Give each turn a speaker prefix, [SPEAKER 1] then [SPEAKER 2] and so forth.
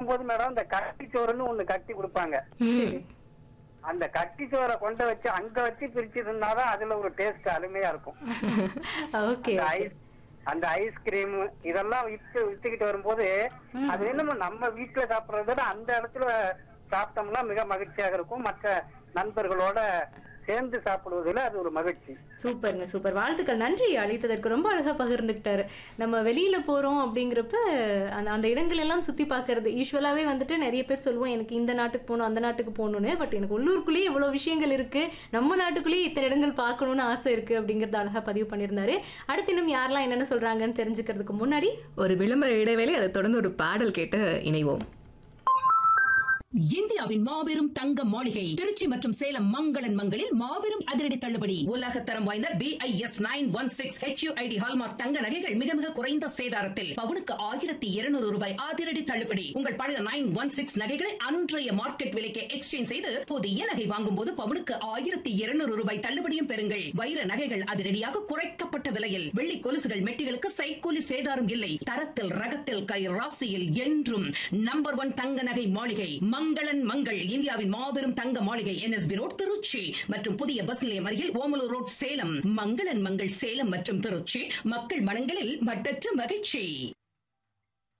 [SPEAKER 1] வரும்போது மேடம் இந்த கட்டி சோறுன்னு ஒண்ணு கட்டி கொடுப்பாங்க
[SPEAKER 2] சரி
[SPEAKER 1] அந்த கட்டி சோறை கொண்டு வச்சு அங்க வச்சு பிரிச்சு இருந்தாதான் அதுல ஒரு டேஸ்ட் அருமையா இருக்கும்
[SPEAKER 2] ஓகே
[SPEAKER 1] அந்த ஐஸ் அந்த ஐஸ்கிரீம் இதெல்லாம் வித்து வித்துக்கிட்டு வரும்போது அது என்னமோ நம்ம வீட்டுல சாப்பிடுறத விட அந்த இடத்துல சாப்பிட்டோம்னா மிக மகிழ்ச்சியாக இருக்கும் மற்ற நண்பர்களோட சேர்ந்து சாப்பிடுவதில் அது ஒரு மகிழ்ச்சி
[SPEAKER 2] சூப்பருங்க சூப்பர் வாழ்த்துக்கள் நன்றி அழைத்ததற்கு ரொம்ப அழகா பகிர்ந்துக்கிட்டாரு நம்ம வெளியில போறோம் அப்படிங்கிறப்ப அந்த அந்த இடங்கள் எல்லாம் சுத்தி பார்க்கறது யூஸ்வலாவே வந்துட்டு நிறைய பேர் சொல்லுவோம் எனக்கு இந்த நாட்டுக்கு போகணும் அந்த நாட்டுக்கு போகணும்னு பட் எனக்கு உள்ளூருக்குள்ளேயே இவ்வளவு விஷயங்கள் இருக்கு நம்ம நாட்டுக்குள்ளேயே இத்தனை இடங்கள் பார்க்கணும்னு ஆசை இருக்கு அப்படிங்கறத அழகா பதிவு பண்ணியிருந்தாரு அடுத்து இன்னும் யாரெல்லாம் என்னென்ன சொல்றாங்கன்னு தெரிஞ்சுக்கிறதுக்கு முன்னாடி
[SPEAKER 3] ஒரு விளம்பர இடைவேளை அதை தொடர்ந்து ஒரு பாடல் கேட்டு இணைவோம்
[SPEAKER 4] இந்தியாவின் மாபெரும் தங்க மாளிகை திருச்சி மற்றும் சேலம் மங்களன் மங்களில் மாபெரும் அதிரடி தள்ளுபடி உலக தரம் வாய்ந்த BIS nine one six HUID hallmark தங்க நகைகள் மிக மிக குறைந்த சேதாரத்தில் பவுனுக்கு ஆயிரத்தி இருநூறு ரூபாய் அதிரடி தள்ளுபடி உங்கள் பழைய நைன் ஒன் சிக்ஸ் நகைகளை அன்றைய மார்க்கெட் விலைக்கு எக்ஸ்சேஞ்ச் செய்து புதிய நகை வாங்கும் போது பவுனுக்கு ஆயிரத்தி இருநூறு ரூபாய் தள்ளுபடியும் பெறுங்கள் வைர நகைகள் அதிரடியாக குறைக்கப்பட்ட விலையில் வெள்ளி கொலுசுகள் மெட்டிகளுக்கு சைக்கூலி சேதாரம் இல்லை தரத்தில் ரகத்தில் கை ராசியில் என்றும் நம்பர் ஒன் தங்க நகை மாளிகை மங்களன் மங்கள் இந்தியாவின் மாபெரும் தங்க மாளிகை என்எஸ்பி ரோட் திருச்சி மற்றும் புதிய பஸ் நிலையம் அருகில் ஓமலூர் ரோட் சேலம் மங்களன் மங்கள் சேலம் மற்றும் திருச்சி மக்கள் மனங்களில் மட்டற்ற மகிழ்ச்சி